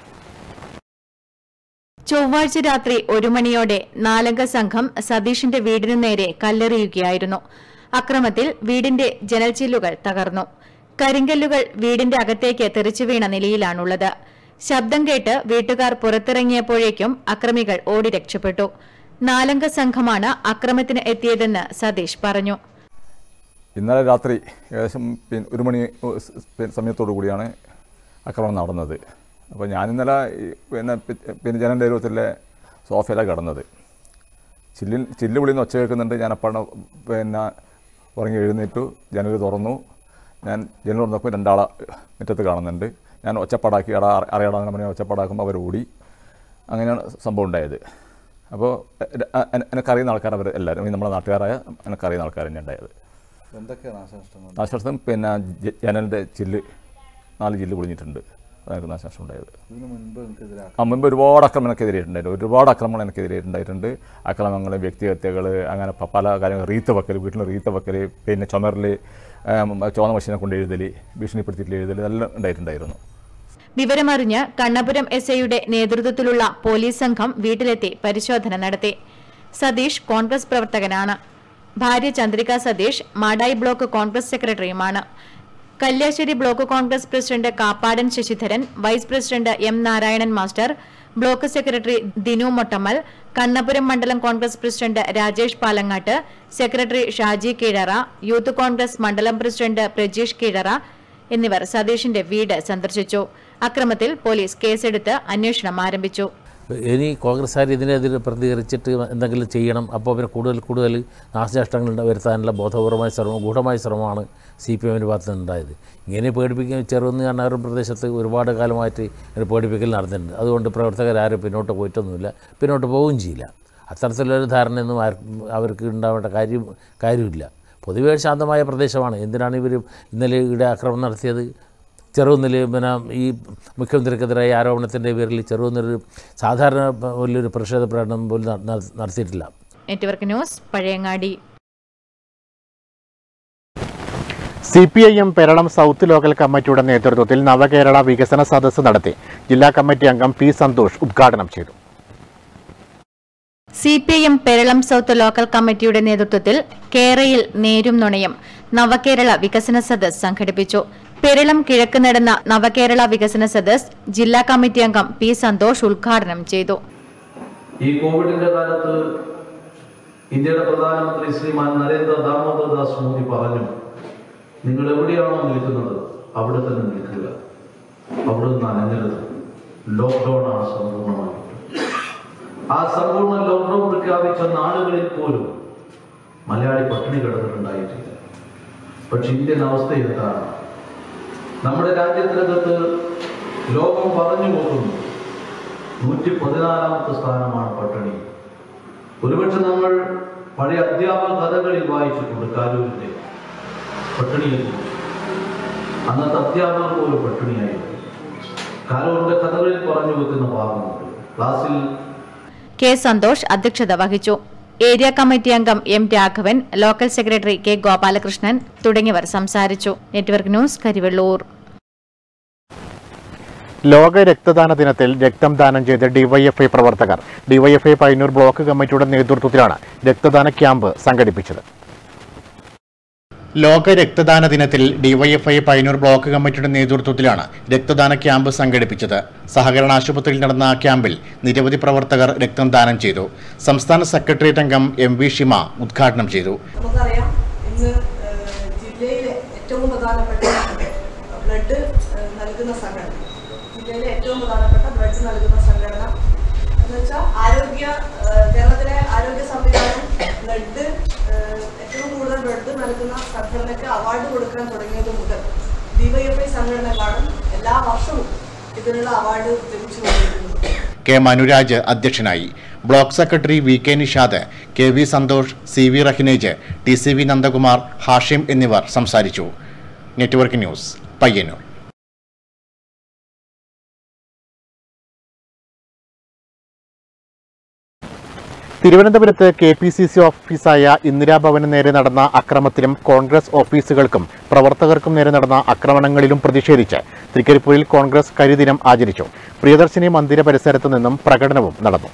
ചൊവ്വാഴ്ച രാത്രി ഒരു മണിയോടെ നാലംഗ സംഘം സതീഷിന്റെ വീടിനു നേരെ കല്ലെറിയുകയായിരുന്നു അക്രമത്തിൽ വീടിന്റെ ജനൽച്ചില്ലുകൾ തകർന്നു കരിങ്കല്ലുകൾ വീടിന്റെ അകത്തേക്ക് തെറിച്ചു വീണ നിലയിലാണുള്ളത് ശബ്ദം കേട്ട് വീട്ടുകാർ പുറത്തിറങ്ങിയപ്പോഴേക്കും അക്രമികൾ ഓടി രക്ഷപ്പെട്ടു നാലംഗ സംഘമാണ് അക്രമത്തിന് എത്തിയതെന്ന് സതീഷ് പറഞ്ഞു ഇന്നലെ രാത്രി ഏകദേശം പിന്നെ ഒരു മണി പിന്നെ സമയത്തോടു കൂടിയാണ് ആക്രമണം നടന്നത് അപ്പോൾ ഞാനിന്നലെ ഈ പിന്നെ പി- പിന്നെ ജനൻ്റെ രൂപത്തിലെ സോഫയിലാണ് കിടന്നത് ചില്ലിൽ ചില്ല് വിളിന്ന് ഒച്ച കേൾക്കുന്നുണ്ട് ഞാൻ അപ്പാണ് പിന്നെ ഉറങ്ങി എഴുന്നേറ്റു ജനൽ തുറന്നു ഞാൻ ജനൽ തുറന്നപ്പോൾ രണ്ടാളെ മുറ്റത്ത് കാണുന്നുണ്ട് ഞാൻ ഒച്ചപ്പാടാക്കി അടാ അറിയാടാന്ന് പറഞ്ഞ് ഒച്ചപ്പാടാക്കുമ്പോൾ അവർ ഓടി അങ്ങനെയാണ് സംഭവം ഉണ്ടായത് അപ്പോൾ എ- എ- എനിക്കറിയുന്ന ആൾക്കാർ അവർ എല്ലാവരും ഈ നമ്മുടെ നാട്ടുകാരായ എനിക്കറിയുന്ന ആൾക്കാർ തന്നെ ഉണ്ടായത് എന്തൊക്കെയാണ് നാശനഷ്ടങ്ങൾ നാശനഷ്ടം പിന്നെ ജ- ജനലിൻ്റെ ചില്ല് നാല് ചില്ല് പൊളിഞ്ഞിട്ടുണ്ട് അതായത് നാശനഷ്ടം ഉണ്ടായത് ഇതിനു മുൻപ് എനിക്കെതിരെ ആ മുമ്പ് ഒരുപാട് ആക്രമണം എനിക്കെതിരെയിട്ടുണ്ടായിരുന്നു ഒരുപാട് ആക്രമണം എനിക്കെതിരെ ഉണ്ടായിട്ടുണ്ട് ആക്രമണങ്ങൾ വ്യക്തിഹത്യകൾ അങ്ങനെ പ- പല കാര്യങ്ങൾ റീത്ത് വെക്കൽ വീട്ടിൽ റീത്ത് വെക്കൽ പിന്നെ ചുമരിൽ ചോന്ന മഷീനെ കൊണ്ട് എഴുതൽ ഭീഷണിപ്പെടുത്തിയിട്ട് എഴുതൽ ഇതെല്ലാം ഉണ്ടായിട്ടുണ്ടായിരുന്നു വിവരമറിഞ്ഞ് കണ്ണപുരം എസ് ഐയുടെ നേതൃത്വത്തിലുള്ള പോലീസ് സംഘം വീട്ടിലെത്തി പരിശോധന നടത്തി സതീഷ് കോൺഗ്രസ് പ്രവർത്തകനാണ് ഭാര്യ ചന്ദ്രിക സതീഷ് മാടായി ബ്ലോക്ക് കോൺഗ്രസ് സെക്രട്ടറിയുമാണ് Kalliasseri block Congress president Kappadan Sasidharan vice president M Narayanan master block secretary Dinu Mottammal Kannapuram മണ്ഡലം Congress president Rajesh Palangat secretary Shaji Keezhara youth Congress മണ്ഡലം പ്രസിഡന്റ് പ്രജീഷ് കീഴറ എന്നിവർ സതീഷിന്റെ വീട് സന്ദർശിച്ചു അക്രമത്തിൽ പോലീസ് കേസെടുത്ത് അന്വേഷണം ആരംഭിച്ചു ഇനി കോൺഗ്രസ്സുകാർ ഇതിനെതിരെ പ്രതികരിച്ചിട്ട് എന്തെങ്കിലും ചെയ്യണം അപ്പോൾ പിന്നെ കൂടുതൽ കൂടുതൽ നാശനഷ്ടങ്ങൾ വരുത്താനുള്ള ബോധപൂർവമായ ശ്രമം ഗൂഢമായ ശ്രമമാണ് സി പി എമ്മിൻ്റെ ഭാഗത്ത് നിന്നുണ്ടായത് ഇങ്ങനെ പേടിപ്പിക്കാൻ ചെറുന്ന് കണ്ണാറും പ്രദേശത്ത് ഒരുപാട് കാലമായിട്ട് ഇങ്ങനെ പേടിപ്പിക്കൽ നടന്നിട്ടുണ്ട് അതുകൊണ്ട് പ്രവർത്തകരാരും പിന്നോട്ട് പോയിട്ടൊന്നുമില്ല പിന്നോട്ട് പോവുകയും ചെയ്യില്ല അത്തരത്തിലൊരു ധാരണയൊന്നും ആർക്കും അവർക്ക് ഉണ്ടാവേണ്ട കാര്യം കാര്യമില്ല പൊതുവേ ശാന്തമായ പ്രദേശമാണ് എന്തിനാണ് ഇവർ ഇന്നലെ ഇവിടെ ആക്രമണം നടത്തിയത് ചെറുകുന്നിൽ പിന്നെ ഈ മുഖ്യമന്ത്രിക്കെതിരായ ആരോപണത്തിൻ്റെ പേരിൽ ചെറുകുന്നിൽ സാധാരണ വലിയൊരു പ്രതിഷേധ പ്രകടനം പോലും നട- നട- നടത്തിയിട്ടില്ല network news Pazhayangadi C P I M Peralam south local കമ്മിറ്റിയുടെ നേതൃത്വത്തിൽ നവകേരള വികസന സദസ്സ് നടത്തി ജില്ലാ കമ്മിറ്റി അംഗം പി സന്തോഷ് ഉദ്ഘാടനം ചെയ്തു C P I M Peralam south local കമ്മിറ്റിയുടെ നേതൃത്വത്തിൽ കേരയിൽ നേരും നുണയും നവകേരള വികസന സദസ് സംഘടിപ്പിച്ചു പെരളം കിഴക്ക് നടന്ന നവകേരള വികസന സദസ് ജില്ലാ കമ്മിറ്റി അംഗം പി സന്തോഷ് ഉദ്ഘാടനം ചെയ്തു ഈ കോവിഡിന്റെ കാലത്ത് ഇന്ത്യയുടെ പ്രധാനമന്ത്രി ശ്രീമാൻ നരേന്ദ്ര ദാമോദർ ദാസ് മോദി പറഞ്ഞു നിങ്ങൾ എവിടെയാണോ നിൽക്കുന്നത് അവിടെ തന്നെ നിൽക്കുക അവിടെ നിന്ന് അനങ്ങരുത് ലോക്ക്ഡൌൺ ആണ് സമ്പൂർണ്ണമായിട്ട് ആ സമ്പൂർണ്ണ ലോക്ക്ഡൌൺ പ്രഖ്യാപിച്ച നാടുകളിൽ പോലും മലയാളി പട്ടിണി കിടന്നിട്ടുണ്ടായിട്ടില്ല പക്ഷെ ഇന്ത്യൻ അവസ്ഥ എന്താണ് നമ്മുടെ രാജ്യത്തിനകത്ത് ലോകം പറഞ്ഞു പോകുന്നു നൂറ്റി പതിനാലാമത്തെ സ്ഥാനമാണ് പട്ടിണി ഒരുപക്ഷെ നമ്മൾ പഴയ അധ്യാപക കഥകളിൽ വായിച്ചിട്ടുണ്ട് കാലൂരിന്റെ പട്ടിണിയെക്കുറിച്ച് അന്നത്തെ അധ്യാപകർ പോലും പട്ടിണിയായിരുന്നു കാലൂരിന്റെ കഥകളിൽ പറഞ്ഞു വെക്കുന്ന ഭാഗമുണ്ട് ക്ലാസ്സിൽ കെ സന്തോഷ് അധ്യക്ഷത വഹിച്ചു ഏരിയ കമ്മിറ്റി അംഗം M Raghavan local secretary K Gopalakrishnan തുടങ്ങിയവർ സംസാരിച്ചു നെറ്റ്വർക്ക് ന്യൂസ് കരിവെള്ളൂർ ലോക രക്തദാന ദിനത്തിൽ രക്തം ദാനം ചെയ്ത ഡിവൈഎഫ്ഐ പ്രവർത്തകർ ഡിവൈഎഫ്ഐ പയ്യന്നൂർ ബ്ലോക്ക് കമ്മിറ്റിയുടെ നേതൃത്വത്തിലാണ് രക്തദാന ക്യാമ്പ് സംഘടിപ്പിച്ചത് ലോക രക്തദാന ദിനത്തിൽ ഡിവൈഎഫ്ഐ പയ്യന്നൂർ ബ്ലോക്ക് കമ്മിറ്റിയുടെ നേതൃത്വത്തിലാണ് രക്തദാന ക്യാമ്പ് സംഘടിപ്പിച്ചത് സഹകരണ ആശുപത്രിയിൽ നടന്ന ക്യാമ്പിൽ നിരവധി പ്രവർത്തകർ രക്തം ദാനം ചെയ്തു സംസ്ഥാന സെക്രട്ടേറിയറ്റ് അംഗം എം വി ഷിമ ഉദ്ഘാടനം ചെയ്തു നമുക്കറിയാം ഇന്ന് ഏഹ്, ജില്ലയിലെ ഏറ്റവും പ്രധാനപ്പെട്ട ബ്ലഡ് ഏഹ്, നൽകുന്ന സംഘടന ജില്ലയിലെ ഏറ്റവും പ്രധാനപ്പെട്ട ബ്ലഡ് നൽകുന്ന സംഘടന എന്ന് വെച്ചാൽ ആരോഗ്യ ഏഹ്, കേരളത്തിലെ ആരോഗ്യ സംവിധാനം ബ്ലഡ് ഏഹ്, ഏറ്റവും കൂടുതൽ ബ്ലഡ് നൽകുന്ന സംഘടനയ്ക്ക് അവാർഡ് കൊടുക്കാൻ തുടങ്ങിയത് മുതൽ ഡിവൈഎഫ്ഐ സംഘടനക്കാളും എല്ലാ വർഷവും ഇതിനുള്ള അവാർഡ് ലഭിച്ചുകൊണ്ടിരിക്കുന്നു കെ മനുരാജ് അധ്യക്ഷനായി block secretary V K Nishad K V Santhosh C V Rahinej T C V Nandakumar Hashim എന്നിവർ സംസാരിച്ചു നെറ്റ്വർക്ക് ന്യൂസ് പയ്യന്നൂർ തിരുവനന്തപുരത്ത് കെ പി സി സി ഓഫീസായ ഇന്ദിരാഭവന് നേരെ നടന്ന അക്രമത്തിലും കോൺഗ്രസ് ഓഫീസുകൾക്കും പ്രവർത്തകർക്കും നേരെ നടന്ന ആക്രമണങ്ങളിലും പ്രതിഷേധിച്ച് തൃക്കരിപ്പൂരിൽ കോൺഗ്രസ് കരിദിനം ആചരിച്ചു പ്രിയദർശിനി മന്ദിര പരിസരത്ത് നിന്നും പ്രകടനവും നടന്നു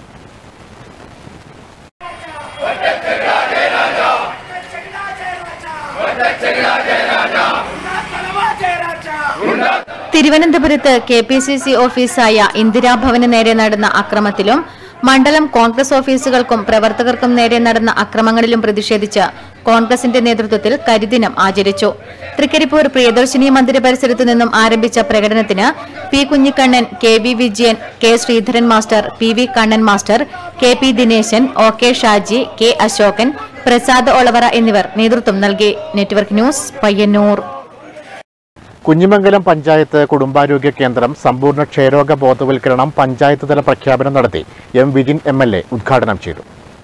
തിരുവനന്തപുരത്ത് കെ പി സി സി ഓഫീസായ ഇന്ദിരാഭവന് നേരെ നടന്ന അക്രമത്തിലും മണ്ഡലം കോൺഗ്രസ് ഓഫീസുകൾക്കും പ്രവർത്തകർക്കും നേരെ നടന്ന അക്രമങ്ങളിലും പ്രതിഷേധിച്ച് കോൺഗ്രസിന്റെ നേതൃത്വത്തിൽ കരിദിനം ആചരിച്ചു തൃക്കരിപ്പൂർ പ്രിയദർശിനി മന്ദിര പരിസരത്തു നിന്നും ആരംഭിച്ച പ്രകടനത്തിന് P Kunhikannan K V Vijayan K Sreedharan master P V Kannan master K P Dineshan O K Shaji K Ashokan Prasad Olavara എന്നിവർ നേതൃത്വം നൽകി നെറ്റ്വർക്ക് ന്യൂസ് പയ്യന്നൂർ കുഞ്ഞിമംഗലം പഞ്ചായത്ത് കുടുംബാരോഗ്യ കേന്ദ്രം സമ്പൂർണ്ണ ക്ഷയരോഗ ബോധവൽക്കരണം പഞ്ചായത്ത് തല പ്രഖ്യാപനം നടത്തി M Vijin M L A ഉദ്ഘാടനം ചെയ്തു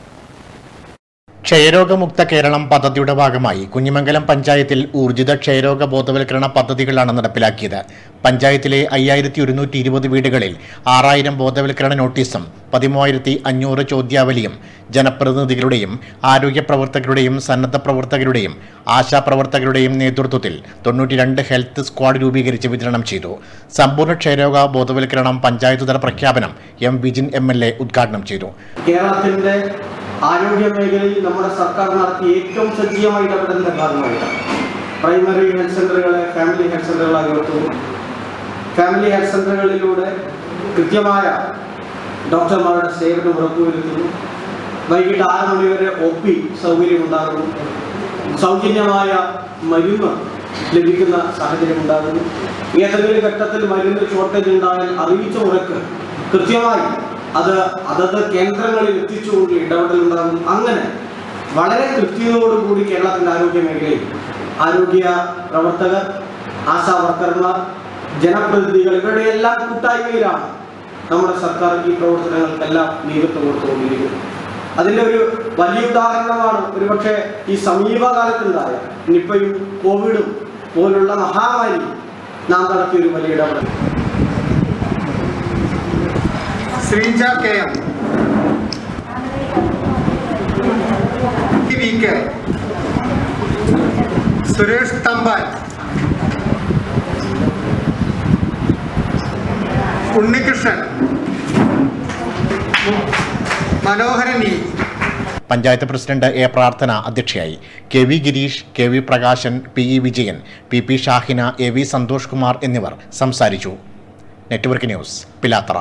ക്ഷയരോഗമുക്ത കേരളം പദ്ധതിയുടെ ഭാഗമായി കുഞ്ഞിമംഗലം പഞ്ചായത്തിൽ ഊർജിത ക്ഷയരോഗ ബോധവൽക്കരണ പദ്ധതികളാണ് നടപ്പിലാക്കിയത് പഞ്ചായത്തിലെ അയ്യായിരത്തി ഒരുന്നൂറ്റി ഇരുപത് വീടുകളിൽ ആറായിരം ബോധവൽക്കരണ നോട്ടീസും പതിമൂവായിരത്തി അഞ്ഞൂറ് ചോദ്യാവലിയും ജനപ്രതിനിധികളുടെയും ആരോഗ്യ പ്രവർത്തകരുടെയും സന്നദ്ധ പ്രവർത്തകരുടെയും ആശാപ്രവർത്തകരുടെയും നേതൃത്വത്തിൽ തൊണ്ണൂറ്റിരണ്ട് ഹെൽത്ത് സ്ക്വാഡ് രൂപീകരിച്ച് വിതരണം ചെയ്തു സമ്പൂർണ്ണ ക്ഷയരോഗ ബോധവൽക്കരണം പഞ്ചായത്ത് തല പ്രഖ്യാപനം M Vijin M L A ഉദ്ഘാടനം ചെയ്തു കേരളത്തിന്റെ ആരോഗ്യ മേഖലയിൽ നമ്മുടെ സർക്കാർ നടത്തിയ ഏറ്റവും സജീവമായ ഇടപെടലിന്റെ ഭാഗമായിട്ടാണ് പ്രൈമറി ഹെൽത്ത് സെന്ററുകളെ ഫാമിലി ഹെൽത്ത് സെന്ററുകളായി ഉയർത്തുന്നു ഫാമിലി ഹെൽത്ത് സെന്ററുകളിലൂടെ കൃത്യമായ ഡോക്ടർമാരുടെ സേവനം ഉറപ്പുവരുത്തുന്നു വൈകിട്ട് ആറ് മണി വരെ ഒ പി സൗകര്യം ഉണ്ടാകുന്നു സൗജന്യമായ മരുന്ന് ലഭിക്കുന്ന സാഹചര്യം ഉണ്ടാകുന്നു ഏതെങ്കിലും ഘട്ടത്തിൽ മരുന്ന് ഷോർട്ടേജ് ഉണ്ടായാൽ അറിയിച്ച മുറക്ക് കൃത്യമായി അത് അതത് കേന്ദ്രങ്ങളിൽ എത്തിച്ചുകൊണ്ട് ഇടപെടൽ ഉണ്ടാകും അങ്ങനെ വളരെ കൃത്യതയോടുകൂടി കേരളത്തിൻ്റെ ആരോഗ്യ മേഖലയിൽ ആരോഗ്യ പ്രവർത്തകർ ആശാ വർക്കർമാർ ജനപ്രതിനിധികൾ ഇവരുടെ എല്ലാം കൂട്ടായ്മയിലാണ് നമ്മുടെ സർക്കാർ ഈ പ്രവർത്തനങ്ങൾക്കെല്ലാം നേതൃത്വം കൊടുത്തുകൊണ്ടിരിക്കുന്നത് അതിൻ്റെ ഒരു വലിയ ഉദാഹരണമാണ് ഒരുപക്ഷെ ഈ സമീപകാലത്തുണ്ടായ നിപ്പയും കോവിഡും പോലുള്ള മഹാമാരി നാം നടത്തിയ ഒരു വലിയ ഇടപെടൽ Sreeja K M V K Suresh Thampan Unnikrishnan Manoharan E panchayat president A Prarthana അധ്യക്ഷയായി K V Girish K V Prakashan P E Vijayan P P Shahina A V Santhosh Kumar എന്നിവർ സംസാരിച്ചു നെറ്റ്വർക്ക് ന്യൂസ് പിലാത്തറ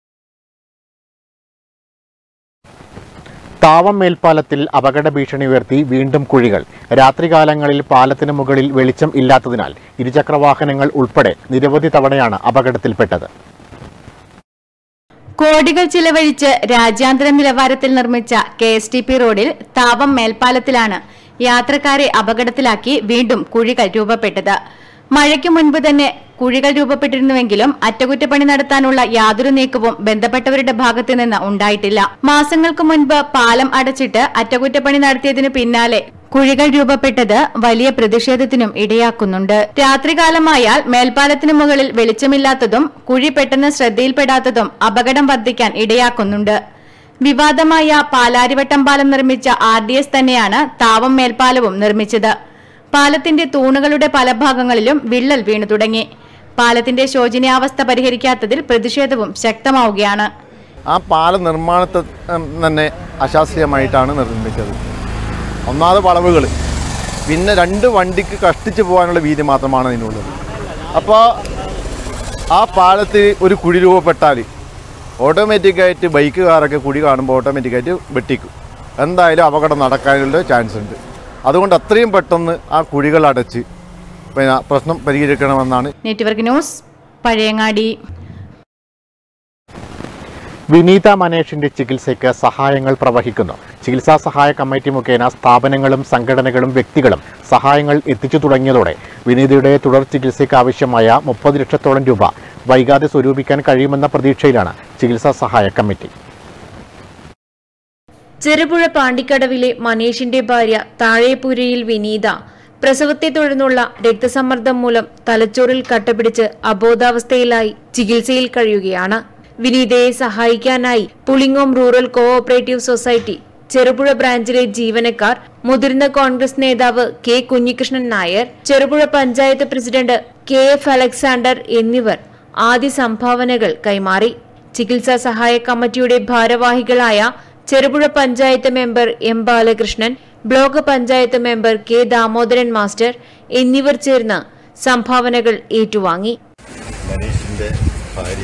താവം മേൽപ്പാലത്തിൽ അപകട ഭീഷണി ഉയർത്തി വീണ്ടും കുഴികൾ രാത്രികാലങ്ങളിൽ പാലത്തിന് മുകളിൽ വെളിച്ചം ഇല്ലാത്തതിനാൽ ഇരുചക്രവാഹനങ്ങൾ ഉൾപ്പെടെ നിരവധി തവണയാണ് അപകടത്തിൽപ്പെട്ടത് കോടികൾ ചിലവഴിച്ച് രാജ്യാന്തര നിലവാരത്തിൽ നിർമ്മിച്ച കെ എസ് ടി പി റോഡിൽ താപം മേൽപ്പാലത്തിലാണ് യാത്രക്കാരെ അപകടത്തിലാക്കി വീണ്ടും കുഴികൾ രൂപപ്പെട്ടത് മഴയ്ക്ക് മുൻപ് തന്നെ കുഴികൾ രൂപപ്പെട്ടിരുന്നുവെങ്കിലും അറ്റകുറ്റപ്പണി നടത്താനുള്ള യാതൊരു നീക്കവും ബന്ധപ്പെട്ടവരുടെ ഭാഗത്തു നിന്ന് ഉണ്ടായിട്ടില്ല മാസങ്ങൾക്ക് മുൻപ് പാലം അടച്ചിട്ട് അറ്റകുറ്റപ്പണി നടത്തിയതിനു പിന്നാലെ കുഴികൾ രൂപപ്പെട്ടത് വലിയ പ്രതിഷേധത്തിനും ഇടയാക്കുന്നുണ്ട് രാത്രികാലമായാൽ മേൽപ്പാലത്തിനു മുകളിൽ വെളിച്ചമില്ലാത്തതും കുഴി പെട്ടെന്ന് ശ്രദ്ധയിൽപ്പെടാത്തതും അപകടം വർദ്ധിക്കാൻ ഇടയാക്കുന്നുണ്ട് വിവാദമായ പാലാരിവട്ടം പാലം നിർമ്മിച്ച ആർ ഡി എസ് തന്നെയാണ് താവം മേൽപ്പാലവും നിർമ്മിച്ചത് പാലത്തിന്റെ തൂണുകളുടെ പല ഭാഗങ്ങളിലും വിള്ളൽ വീണു തുടങ്ങി പാലത്തിന്റെ ശോചനീയാവസ്ഥ പരിഹരിക്കാത്തതിൽ പ്രതിഷേധവും ശക്തമാവുകയാണ് ആ പാല നിർമ്മാണത്തെ ഉം, തന്നെ അശാസ്ത്രീയമായിട്ടാണ് നിർമ്മിച്ചത് ഒന്നാമത് വളവുകൾ പിന്നെ രണ്ട് വണ്ടിക്ക് കഷ്ടിച്ച് പോകാനുള്ള വീതി മാത്രമാണ് അതിനുള്ളത് അപ്പോൾ ആ പാലത്തിൽ ഒരു കുഴി രൂപപ്പെട്ടാൽ ഓട്ടോമാറ്റിക്കായിട്ട് ബൈക്ക് കാറൊക്കെ കുഴി കാണുമ്പോൾ ഓട്ടോമാറ്റിക്കായിട്ട് വെട്ടിക്കും എന്തായാലും അപകടം നടക്കാനുള്ള ചാൻസ് ഉണ്ട് അതുകൊണ്ട് അത്രയും പെട്ടെന്ന് ആ കുഴികൾ അടച്ച് പിന്നെ പ്രശ്നം പരിഹരിക്കണമെന്നാണ് നെറ്റ്വർക്ക് ന്യൂസ് പഴയങ്ങാടി വിനീത മനേഷിന്റെ ചികിത്സയ്ക്ക് സഹായങ്ങൾ പ്രവഹിക്കുന്നു ചികിത്സാ സഹായ കമ്മിറ്റി മുഖേന സ്ഥാപനങ്ങളും സംഘടനകളും വ്യക്തികളും സഹായങ്ങൾ എത്തിച്ചു തുടങ്ങിയതോടെ വിനീതയുടെ തുടർ ചികിത്സയ്ക്ക് ആവശ്യമായ മുപ്പത് ലക്ഷത്തോളം രൂപ വൈകാതെ സ്വരൂപിക്കാൻ കഴിയുമെന്ന പ്രതീക്ഷയിലാണ് ചികിത്സാ സഹായ കമ്മിറ്റി ചെറുപുഴ പാണ്ടിക്കടവിലെ മനീഷിന്റെ ഭാര്യ താഴേപ്പുരയിൽ വിനീത പ്രസവത്തെ തുടർന്നുള്ള രക്തസമ്മർദ്ദം മൂലം തലച്ചോറിൽ കട്ടപിടിച്ച് അബോധാവസ്ഥയിലായി ചികിത്സയിൽ കഴിയുകയാണ് വിനീതയെ സഹായിക്കാനായി Pulingome rural cooperative society Cherupuzha ബ്രാഞ്ചിലെ ജീവനക്കാർ മുതിർന്ന കോൺഗ്രസ് നേതാവ് K Kunhikrishnan Nair Cherupuzha panchayat president K F Alexander എന്നിവർ ആദ്യ സംഭാവനകൾ കൈമാറി ചികിത്സാ സഹായ കമ്മിറ്റിയുടെ ഭാരവാഹികളായ Cherupuzha panchayat member M Balakrishnan block panchayat member K Damodaran master എന്നിവർ ചേർന്ന് സംഭാവനകൾ ഏറ്റുവാങ്ങി മനീഷിൻ്റെ ഭാര്യ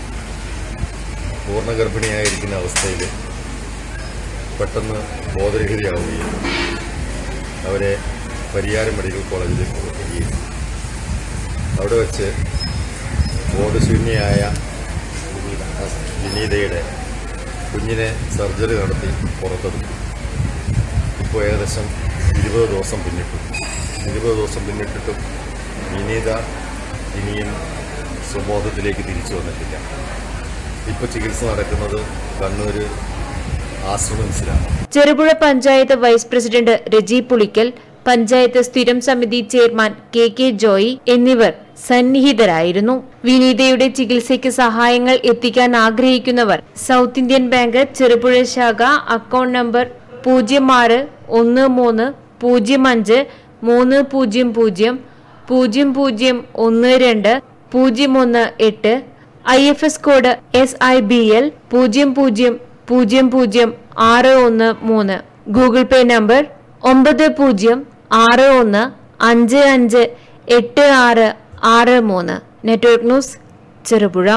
പൂർണ്ണഗർഭിണിയായിരിക്കുന്ന അവസ്ഥയിൽ പെട്ടെന്ന് ബോധരഹിതയാവുകയും അവരെ പരിയാരം മെഡിക്കൽ കോളേജിൽ എത്തിക്കുകയും അവിടെ വച്ച് ബോധശൂന്യയായ വിനീതയുടെ കുഞ്ഞിനെ സർജറി നടത്തി പുറത്തെടുത്തു ഇപ്പോൾ ഏകദേശം ഇരുപത് ദിവസം പിന്നിട്ടു ഇരുപത് ദിവസം പിന്നിട്ടിട്ടും വിനീത ഇനിയും സ്വബോധത്തിലേക്ക് തിരിച്ചു വന്നിട്ടില്ല ഇപ്പോൾ ചികിത്സ നടക്കുന്നത് കണ്ണൂർ ആശ്രമൻസിലാണ് ചെറുപുഴ പഞ്ചായത്ത് വൈസ് പ്രസിഡന്റ് രജി പുളിക്കൽ പഞ്ചായത്ത് സ്ഥിരം സമിതി ചെയർമാൻ കെ കെ ജോയി എന്നിവർ സന്നിഹിതരായിരുന്നു വിനീതയുടെ ചികിത്സയ്ക്ക് സഹായങ്ങൾ എത്തിക്കാൻ ആഗ്രഹിക്കുന്നവർ സൗത്ത് ഇന്ത്യൻ ബാങ്ക് ചെറുപുഴ ശാഖ അക്കൗണ്ട് നമ്പർ പൂജ്യം ആറ് ഒന്ന് മൂന്ന് പൂജ്യം അഞ്ച് മൂന്ന് പൂജ്യം പൂജ്യം പൂജ്യം പൂജ്യം ഒന്ന് രണ്ട് പൂജ്യം ഒന്ന് എട്ട് I F S code S I B L പൂജ്യം പൂജ്യം പൂജ്യം പൂജ്യം ആറ് ഒന്ന് മൂന്ന് ഗൂഗിൾ പേ നമ്പർ ഒമ്പത് പൂജ്യം ആറ് ഒന്ന് അഞ്ച് അഞ്ച് എട്ട് ആറ് ആറ് മൂന്ന് നെറ്റ്വർക്ക് ന്യൂസ് ചെറുപുഴ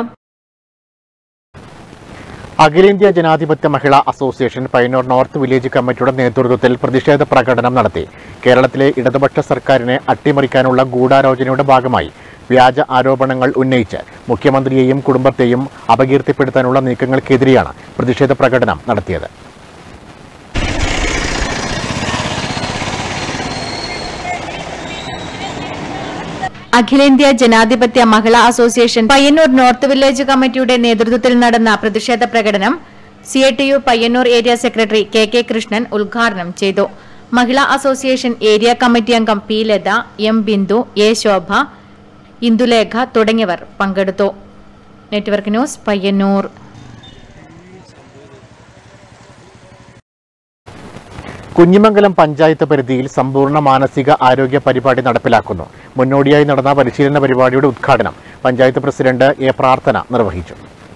അഖിലേന്ത്യാ ജനാധിപത്യ മഹിളാ അസോസിയേഷൻ പയ്യന്നൂർ നോർത്ത് വില്ലേജ് കമ്മിറ്റിയുടെ നേതൃത്വത്തിൽ പ്രതിഷേധ പ്രകടനം നടത്തി കേരളത്തിലെ ഇടതുപക്ഷ സർക്കാരിനെ അട്ടിമറിക്കാനുള്ള ഗൂഢാലോചനയുടെ ഭാഗമായി വ്യാജ ആരോപണങ്ങൾ ഉന്നയിച്ച് മുഖ്യമന്ത്രിയെയും കുടുംബത്തെയും അപകീർത്തിപ്പെടുത്താനുള്ള നീക്കങ്ങൾക്കെതിരെയാണ് പ്രതിഷേധ പ്രകടനം നടത്തിയത് അഖിലേന്ത്യാ ജനാധിപത്യ മഹിളാ അസോസിയേഷൻ പയ്യന്നൂർ നോർത്ത് വില്ലേജ് കമ്മിറ്റിയുടെ നേതൃത്വത്തിൽ നടന്ന പ്രതിഷേധ പ്രകടനം C I T U Payyanur area secretary K K Krishnan ഉദ്ഘാടനം ചെയ്തു മഹിളാ അസോസിയേഷൻ ഏരിയ കമ്മിറ്റി അംഗം P Latha M Bindu A Shobha Indulekha തുടങ്ങിയവർ പങ്കെടുത്തു നെറ്റ്വർക്ക് ന്യൂസ് പയ്യന്നൂർ കുഞ്ഞിമംഗലം പഞ്ചായത്ത് പരിധിയിൽ സമ്പൂർണ്ണ മാനസിക ആരോഗ്യ പരിപാടി നടപ്പിലാക്കുന്നു മുന്നോടിയായി നടന്ന പരിശീലന പരിപാടിയുടെ ഉദ്ഘാടനം പഞ്ചായത്ത് പ്രസിഡന്റ് എ പ്രാർത്ഥന നിർവഹിച്ചു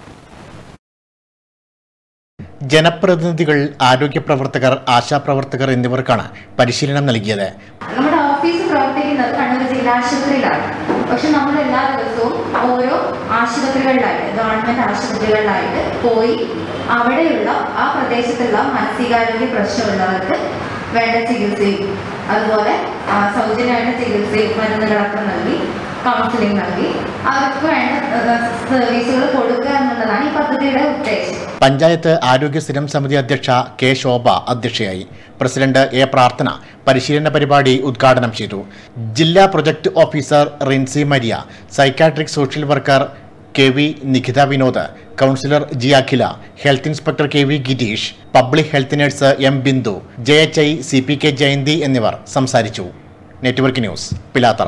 ജനപ്രതിനിധികൾ ആരോഗ്യ പ്രവർത്തകർ ആശാപ്രവർത്തകർ എന്നിവർക്കാണ് പരിശീലനം നൽകിയത് നമ്മുടെ ഓഫീസ് പ്രവർത്തിക്കുന്നത് കണ്ണൂർ ജില്ലാ ആശുപത്രിയിലാണ് പക്ഷെ നമ്മൾ എല്ലാ ദിവസവും ഓരോ ആശുപത്രികളിലായിട്ട് ഗവൺമെന്റ് ആശുപത്രികളിലായിട്ട് പോയി അവിടെയുള്ള ആ പ്രദേശത്തുള്ള മാനസികാരോഗ്യ പ്രശ്നമുള്ളവർക്ക് വേണ്ട ചികിത്സയും അതുപോലെ ആ, സൗജന്യമായിട്ട് ചികിത്സയും മരുന്നുകളൊക്കെ നൽകി കൗൺസിലിംഗ് നൽകി അവർക്ക് വേണ്ട സർവീസുകൾ കൊടുക്കുക എന്നുള്ളതാണ് ഈ പദ്ധതിയുടെ ഉദ്ദേശം പഞ്ചായത്ത് ആരോഗ്യ സ്ഥിരം സമിതി അധ്യക്ഷ കെ ശോഭ അധ്യക്ഷയായി പ്രസിഡന്റ് എ പ്രാർത്ഥന പരിശീലന പരിപാടി ഉദ്ഘാടനം ചെയ്തു ജില്ലാ project officer Rincy Maria psychiatric social worker K V Nikhitha Vinod counsellor G Akhila health inspector K V Girish public health nurse M Bindu J H I C P K Jayanthi എന്നിവർ സംസാരിച്ചു നെറ്റ്വർക്ക് ന്യൂസ് പിലാത്തറ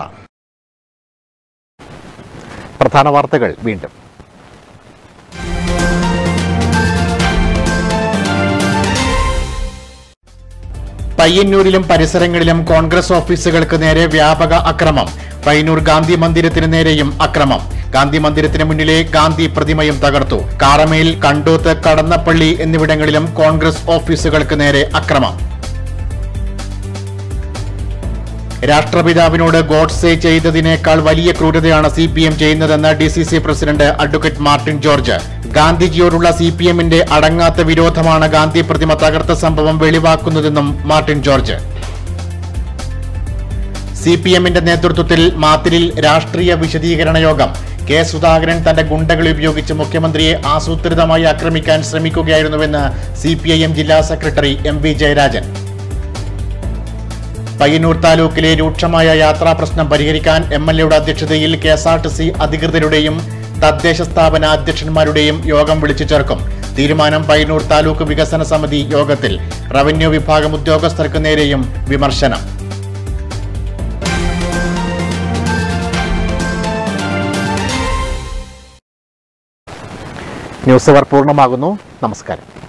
പ്രധാന വാർത്തകൾ വീണ്ടും പയ്യന്നൂരിലും പരിസരങ്ങളിലും കോൺഗ്രസ് ഓഫീസുകൾക്ക് നേരെ വ്യാപക അക്രമം പയ്യന്നൂർ ഗാന്ധി മന്ദിരത്തിന് നേരെയും അക്രമം ഗാന്ധി മന്ദിരത്തിന് മുന്നിലെ ഗാന്ധി പ്രതിമയും തകർത്തു കാറമേൽ കണ്ടോത്ത് കടന്നപ്പള്ളി എന്നിവിടങ്ങളിലും കോൺഗ്രസ് ഓഫീസുകൾക്ക് നേരെ അക്രമം രാഷ്ട്രപിതാവിനോട് ഗോഡ്സെ ചെയ്തതിനേക്കാൾ വലിയ ക്രൂരതയാണ് സി പി എം ചെയ്യുന്നതെന്ന് D C C president advocate Martin George ഗാന്ധിജിയോടുള്ള സി പി എമ്മിന്റെ അടങ്ങാത്ത വിരോധമാണ് ഗാന്ധി പ്രതിമ തകർത്ത സംഭവം വെളിവാക്കുന്നതെന്നും മാർട്ടിൻ ജോർജ് സി പി എമ്മിന്റെ നേതൃത്വത്തിൽ മാത്തിരിൽ രാഷ്ട്രീയ വിശദീകരണ യോഗം കെ സുധാകരൻ തന്റെ ഗുണ്ടകളെ ഉപയോഗിച്ച് മുഖ്യമന്ത്രിയെ ആസൂത്രിതമായി ആക്രമിക്കാൻ ശ്രമിക്കുകയായിരുന്നുവെന്ന് സി പി ഐ എം ജില്ലാ secretary M V Jayarajan Payyanur താലൂക്കിലെ രൂക്ഷമായ യാത്രാ പ്രശ്നം പരിഹരിക്കാൻ എം എൽ എയുടെ അധ്യക്ഷതയിൽ K S R T C അധികൃതരുടെയും തദ്ദേശ സ്ഥാപന അധ്യക്ഷന്മാരുടെയും യോഗം വിളിച്ചു ചേർക്കും തീരുമാനം പയ്യന്നൂർ താലൂക്ക് വികസന സമിതി യോഗത്തിൽ റവന്യൂ വിഭാഗം ഉദ്യോഗസ്ഥർക്ക് നേരെയും വിമർശനം ന്യൂസ് അവർ പൂർണ്ണമാകുന്നു നമസ്കാരം